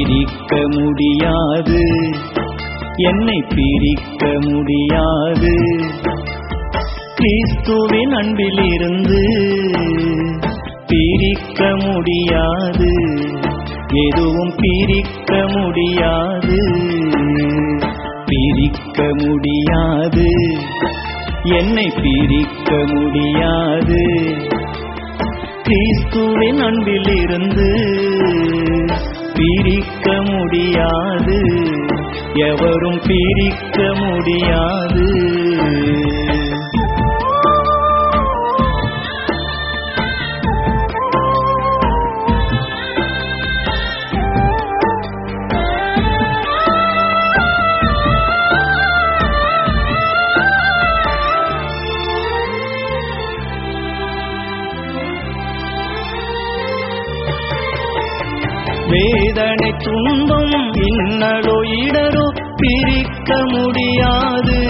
பிரிக்க முடியாது என்னை பிரிக்க முடியாது கிறிஸ்துவின் அன்பிலிருந்து பிரிக்க முடியாது எதுவும் பிரிக்க முடியாது பிரிக்க முடியாது என்னை பிரிக்க முடியாது கிறிஸ்துவின் அன்பிலிருந்து பிரிக்க முடியாது எவரும் பிரிக்க முடியாது வேதனை துன்பம் இன்னலோ இடரோ பிரிக்க முடியாது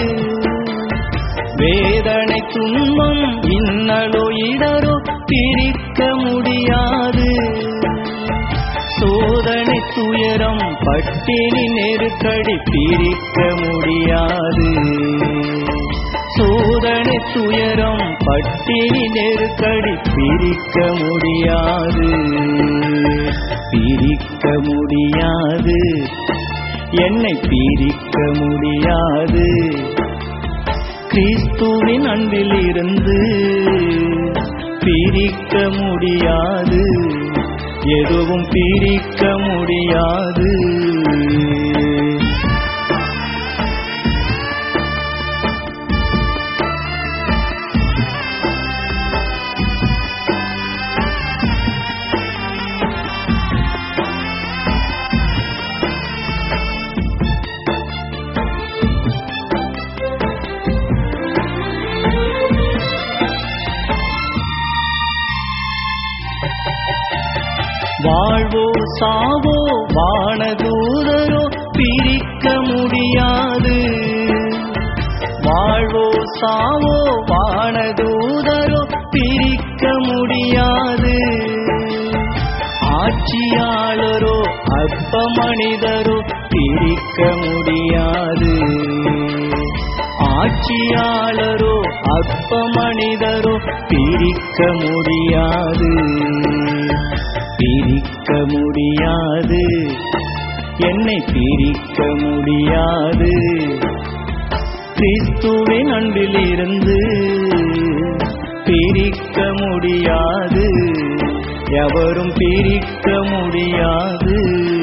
வேதனை துன்பம் இன்னலோ இடரோ பிரிக்க முடியாது சோதனை துயரம் பட்டினி நெருக்கடி பிரிக்க முடியாது சோதனை துயரம் பட்டினி நெருக்கடி பிரிக்க முடியாது பிரிக்க முடியாது என்னை பிரிக்க முடியாது கிறிஸ்துவின் அன்பில் இருந்து பிரிக்க முடியாது எதுவும் பிரிக்க முடியாது வாழ்வோ சாவோ வானதூதரோ பிரிக்க முடியாது வாழ்வோ சாவோ வானதூதரோ பிரிக்க முடியாது ஆட்சியாளரோ அற்ப மனிதரோ பிரிக்க முடியாது ஆட்சியாளரோ அற்ப மனிதரோ பிரிக்க முடியாது பிரிக்க முடியாது என்னை பிரிக்க முடியாது கிறிஸ்துவின் அன்பிலிருந்து பிரிக்க முடியாது எவரும் பிரிக்க முடியாது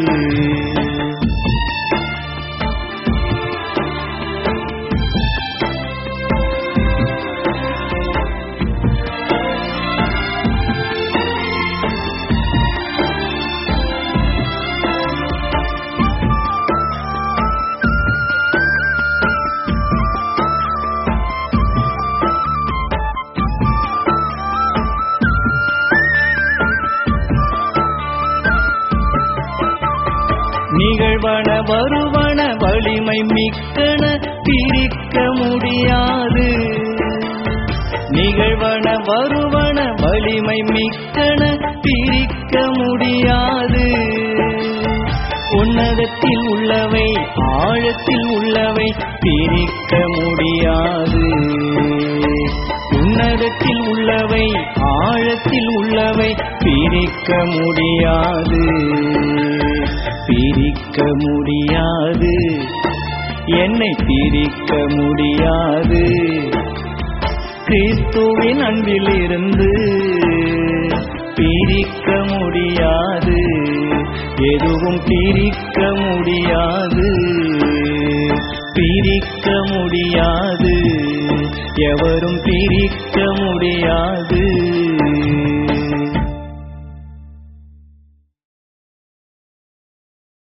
நிகழ்வன வருவன வலிமை மிக்கன பிரிக்க முடியாது நிகழ்வன வருவன வலிமை மிக்கன பிரிக்க முடியாது உன்னதத்தில் உள்ளவை ஆழத்தில் உள்ளவை பிரிக்க முடியாது உன்னதத்தில் உள்ளவை ஆழத்தில் உள்ளவை பிரிக்க முடியாது பிரிக்க முடியாது என்னை பிரிக்க முடியாது கிறிஸ்துவின் அன்பிலிருந்து பிரிக்க முடியாது எதுவும் பிரிக்க முடியாது பிரிக்க முடியாது எவரும் பிரிக்க முடியாது